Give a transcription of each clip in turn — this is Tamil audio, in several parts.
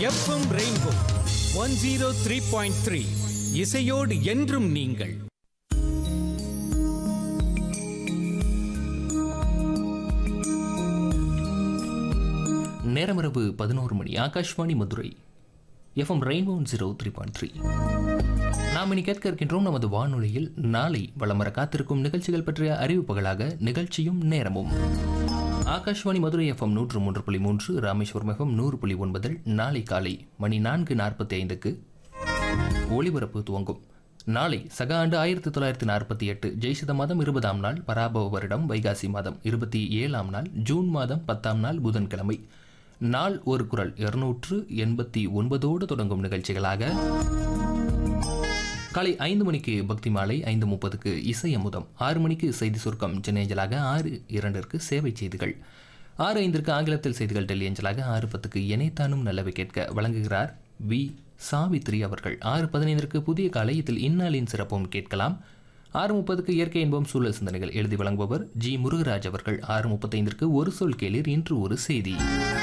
FM Rainbow one zero three point three இசையோடு என்றும் நீங்கள் நேரமிரவு பதினோரு மணி Akashvani Madurai FM Rainbow zero three point three நாம் இனி கேட்க இருக்கின்றோம் நமது வானொலியில் நாளை வலம் வர காத்திருக்கும் நிகழ்ச்சிகள் பற்றிய அறிவிப்புகளாக நிகழ்ச்சியும் நேரமும் ஆகாஷ்வாணி மதுரை எஃப்எம் நூற்று மூன்று புள்ளி மூன்று ராமேஸ்வரம் எஃப்எம் நூறு புள்ளி ஒன்பதில் நாளை காலை மணி நான்கு நாற்பத்தி ஐந்துக்கு ஒளிபரப்பு துவங்கும் நாளை சக ஆண்டு ஆயிரத்தி தொள்ளாயிரத்தி நாற்பத்தி எட்டு ஜெய்சித மாதம் இருபதாம் நாள் பராபவ வருடம் வைகாசி மாதம் இருபத்தி ஏழாம் நாள் ஜூன் மாதம் பத்தாம் நாள் புதன்கிழமை நாள் ஒரு குரல் இருநூற்று எண்பத்தி ஒன்பதோடு தொடங்கும் நிகழ்ச்சிகளாக காலை ஐந்து மணிக்கு பக்தி மாலை ஐந்து முப்பதுக்கு இசை அமுதம் ஆறு மணிக்கு செய்தி சுருக்கம் சென்னை அஞ்சலாக ஆறு இரண்டிற்கு சேவை செய்திகள் ஆறு ஐந்திற்கு ஆங்கிலத்தில் செய்திகள் டெல்லி அஞ்சலாக ஆறு பத்துக்கு இணைத்தானும் நல்லவை கேட்க வழங்குகிறார் வி சாவித்ரி அவர்கள் ஆறு பதினைந்திற்கு புதிய காலை இதில் இந்நாளின் சிறப்பும் கேட்கலாம் ஆறு முப்பதுக்கு இயற்கை இன்பம் சூழல் சிந்தனைகள் எழுதி வழங்குபவர் ஜி முருகராஜ் அவர்கள் ஆறு முப்பத்தைந்திற்கு ஒரு சொல் கேளீர் இன்று ஒரு செய்தி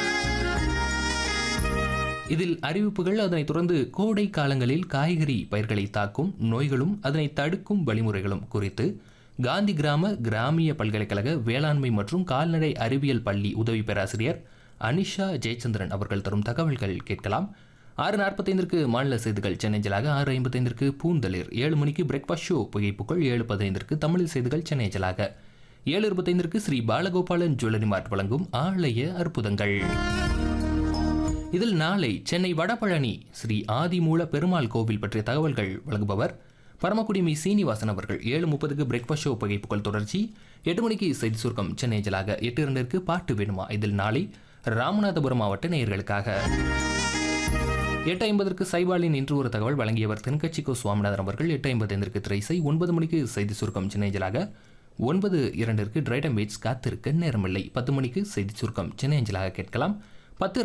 இதில் அறிவிப்புகள் அதனைத் தொடர்ந்து கோடை காலங்களில் காய்கறி பயிர்களை தாக்கும் நோய்களும் அதனை தடுக்கும் வழிமுறைகளும் குறித்து காந்தி கிராம கிராமிய பல்கலைக்கழக வேளாண்மை மற்றும் கால்நடை அறிவியல் பள்ளி உதவி பேராசிரியர் அனிஷா ஜெயச்சந்திரன் அவர்கள் தரும் தகவல்கள் கேட்கலாம் ஆறு நாற்பத்தைந்திற்கு மாநில செய்திகள் சென்னைஜலாக ஆறு ஐம்பத்தைந்திற்கு பூந்தளிர் ஏழு மணிக்கு பிரேக்ஃபாஸ்ட் ஷோ புகைப்புகள் ஏழு பதினைந்திற்கு தமிழ் செய்திகள் சென்னைஜலாக ஏழு இருபத்தைந்திற்கு ஸ்ரீ பாலகோபாலன் ஜுவல்லரி மார்ட் வழங்கும் ஆலய அற்புதங்கள் இதில் நாளை சென்னை வடபழனி ஸ்ரீ ஆதிமூல பெருமாள் கோவில் பற்றிய தகவல்கள் வழங்குபவர் பரமக்குடி மீ சீனிவாசன் அவர்கள் ஏழு முப்பதுக்கு பிரேக்ஃபாஸ்ட் ஷோ புகைப்புகள் தொடர்ச்சி எட்டு மணிக்கு செய்தி சுருக்கம் சென்னை ஜலாக எட்டு இரண்டிற்கு பாட்டு வேணுமா இதில் நாளை ராமநாதபுரம் மாவட்ட நேயர்களுக்காக எட்டு ஐம்பதற்கு சைபாலின் இன்று ஒரு தகவல் வழங்கியவர் தென்கட்சிக்கோ சுவாமிநாதன் அவர்கள் எட்டு ஐம்பத்தைந்திற்கு திரைசை ஒன்பது மணிக்கு செய்தி சுருக்கம் சென்னை ஜலாக ஒன்பது இரண்டிற்கு டிரைடம் வெயிட்ஸ் காத்திருக்க நேரமில்லை பத்து மணிக்கு செய்தி சுருக்கம் சென்னை அஞ்சலாக கேட்கலாம் பத்து